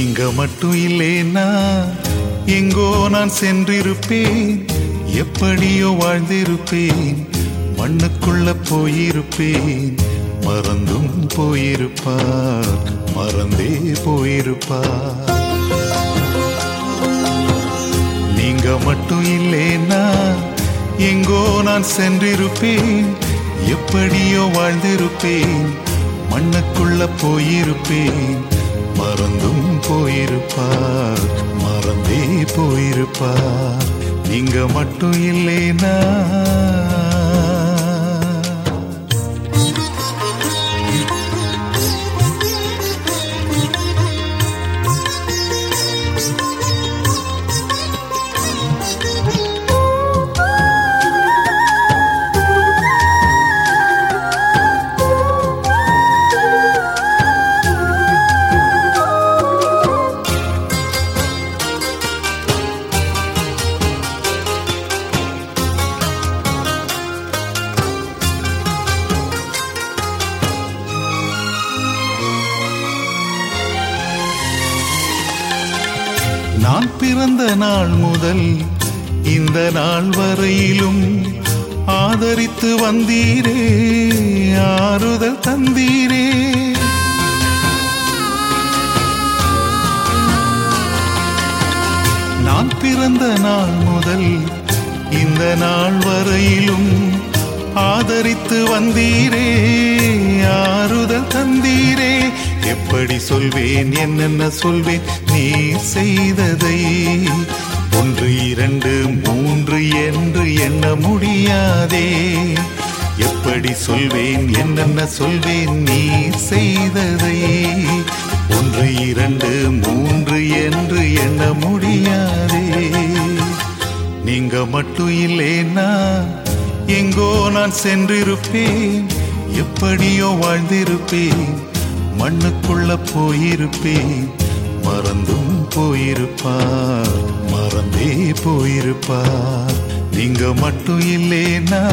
நீங்க மட்டும் இல்லேனா எங்கோ நான் சென்றிருப்பேன் எப்படியோ வாழ்ந்திருப்பேன் மண்ணுக்குள்ள போயிருப்பேன் மறந்தும் போயிருப்பார் மறந்தே போயிருப்பார் நீங்க மட்டும் இல்லேனா எங்கோ நான் சென்றிருப்பேன் எப்படியோ வாழ்ந்திருப்பேன் மண்ணுக்குள்ள போயிருப்பேன் மறந்தும் போயிருப்பார் மறந்தே போயிருப்பார் நீங்க மட்டும் இல்லேனா நான் பிறந்த நாள் முதல் இந்த நாள் வரையிலும் ஆதரித்து வந்தீரே ஆறுதல் தந்தீரே நான் பிறந்த நாள் முதல் இந்த நாள் வரையிலும் ஆதரித்து வந்தீரே ஆறுதல் தந்தீரே எப்படி சொல்வேன் என்னென்ன சொல்வேன் நீ செய்ததை ஒன்று இரண்டு மூன்று என்று எண்ண முடியாதே எப்படி சொல்வேன் என்னென்ன சொல்வேன் நீ செய்ததை ஒன்று இரண்டு மூன்று என்று எண்ண முடியாதே நீங்க மட்டும் இல்லேனா எங்கோ நான் சென்றிருப்பேன் எப்படியோ வாழ்ந்திருப்பேன் மண்ணுக்குள்ள போயிருப்பேன் மறந்தும் போயிருப்பார் மறந்தே போயிருப்பார் நீங்க மட்டும் இல்லேனா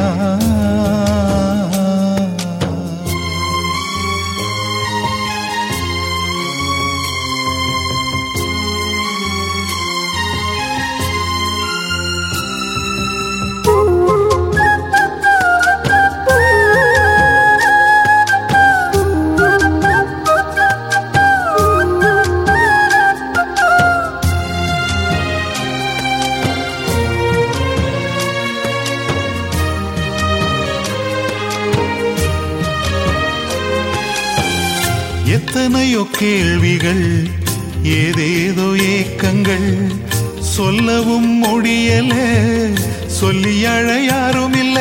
எத்தனையோ கேள்விகள் ஏதேதோ ஏக்கங்கள் சொல்லவும் முடியல சொல்லி அழ யாரும் இல்ல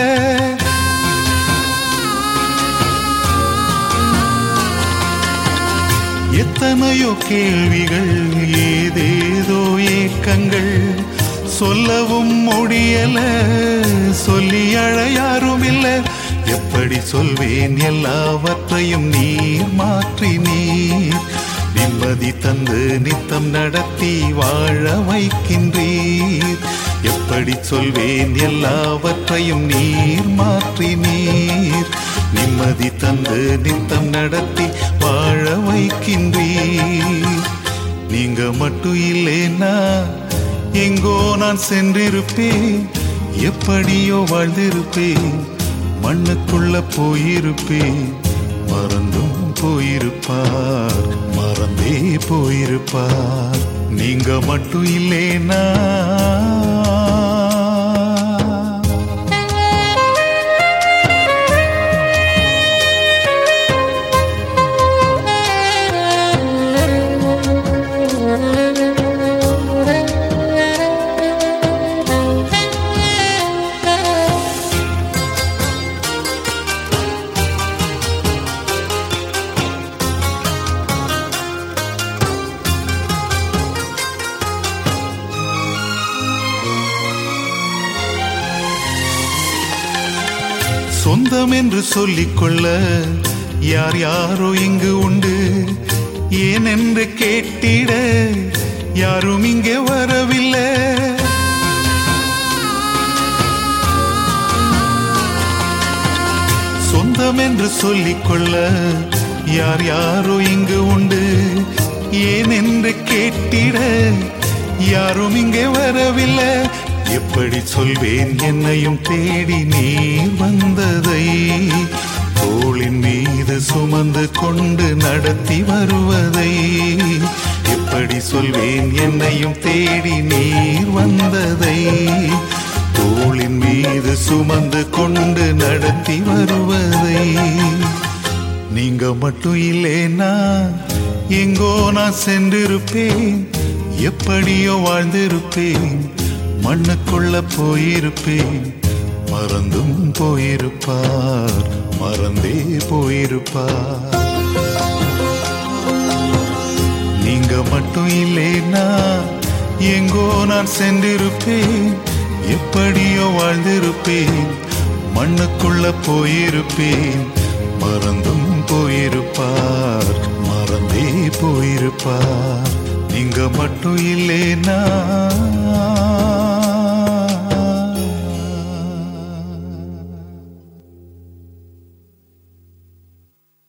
எத்தனையோ கேள்விகள் ஏதேதோ ஏக்கங்கள் சொல்லவும் முடியல சொல்லி அழ யாரும் இல்ல எப்படி சொல்வேன் எல்லாவற்றையும் நீர் மாற்றி நீர் நிம்மதி தந்து நித்தம் நடத்தி வாழ வைக்கின்றீர் எப்படி சொல்வேன் எல்லாவற்றையும் நீர் மாற்றி நீர் நிம்மதி தந்து நித்தம் நடத்தி வாழ வைக்கின்றீர் நீங்க மட்டும் இல்லேனா எங்கோ நான் சென்றிருப்பேன் எப்படியோ வாழ்ந்திருப்பேன் மண்ணுக்குள்ள போயிருப்பேன் மறந்தும் போயிருப்பார் மறந்தே போயிருப்பார் நீங்க மட்டும் இல்லேனா சொந்தம் என்று சொல்லிக்கொள்ள யார் யாரோ இங்கு உண்டு ஏனென்று கேட்டிட யாரும் இங்கே வரவில்லை சொந்தம் என்று சொல்லிக்கொள்ள யார் யாரோ இங்கு உண்டு ஏன் என்று கேட்டிட யாரும் இங்கே வரவில்லை எப்படி சொல்வேன் என்னையும் தேடி நீர் வந்ததை தோளின் மீது சுமந்து கொண்டு நடத்தி வருவதை எப்படி சொல்வேன் என்னையும் தேடி நீர் வந்ததை தோளின் மீது சுமந்து கொண்டு நடத்தி வருவதை நீங்க மட்டும் இல்லேனா எங்கோ நான் சென்றிருப்பேன் எப்படியோ வாழ்ந்திருப்பேன் மண்ணுக்குள்ள போயிருப்பேன் மறந்தும் போயிருப்பார் மறந்தே போயிருப்பார் நீங்க மட்டும் இல்லேனா எங்கோ நான் சென்றிருப்பேன் எப்படியோ வாழ்ந்திருப்பேன் மண்ணுக்குள்ள போயிருப்பேன் மறந்தும் போயிருப்பார் மறந்தே போயிருப்பார் நீங்க மட்டும் இல்லேனா